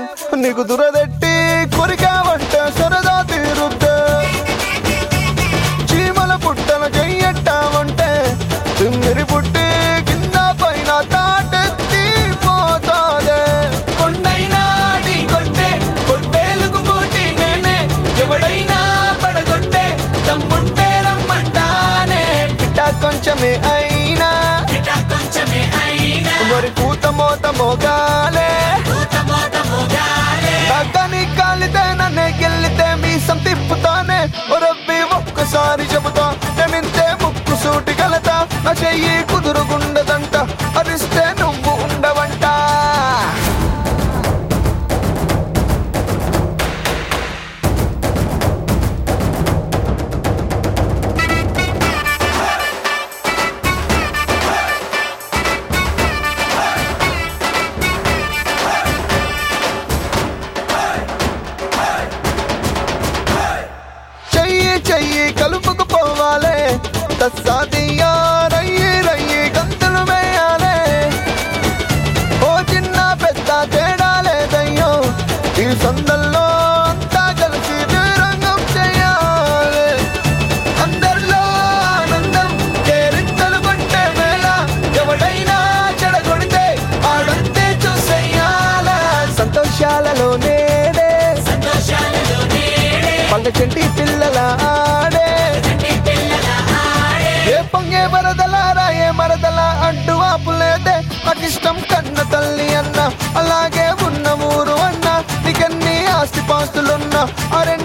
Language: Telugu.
నీకు దురదెట్టి కొరికావంటే సరదా తీరుద్దే చీమల పుట్టన చెయ్యట్టావంటే తిమ్మిరి పుట్టి కింద పైన తాటెత్తి పోతాదే కొండైనా ఢీ కొట్టే కొట్టేలుకు పోటీ నేనే ఎవడైనా పడగొట్టే తమ్ముంటే రమ్మంటానే ఇట్ట కొంచెమే అయినా ఇట కొంచెమే అయినా మరి కూత మోత మోగాలే పూత మోత మోగాలే తగ్గని కాలితే నన్నే గెల్లితే మీసం తిప్పుతానే ఓ రబ్బి ఒక్కసారి చెబుతా నేనింతే ముక్కు సూటి గలత నా చెయ్యి కుదురుగుండదంట అరిస్తే నువ్వు ఉండవంట చెయ్యి చెయ్యి కలుపుకు పోవాలే తస్సాదియా రయ్యి రయ్యి గంతులు వేయాలే ఓ చిన్న పెద్ద తేడా లేదయ్యో ఈ సందల్లో అంతా కలిసి రంగం చేయాలి అందరిలో ఆనందం కేరింతలు కొట్టే వేళ ఎవడైనా చెడగొడితే ఆడంతే చూసేయాల సంతోషాలలో నేడే సంతోషాలలో నేడే పండ చెంటి పిల్లల ఆడే నీ పిల్లల ఆడే ఏ పొంగే వరదల రాయే మరదల అంటూ ఆపులేదే నాకిష్టం కన్న తల్లి అన్న అలాగే ఉన్న ఊరు అన్న నీకెన్ని ఆస్తి పాస్తులున్నా అరే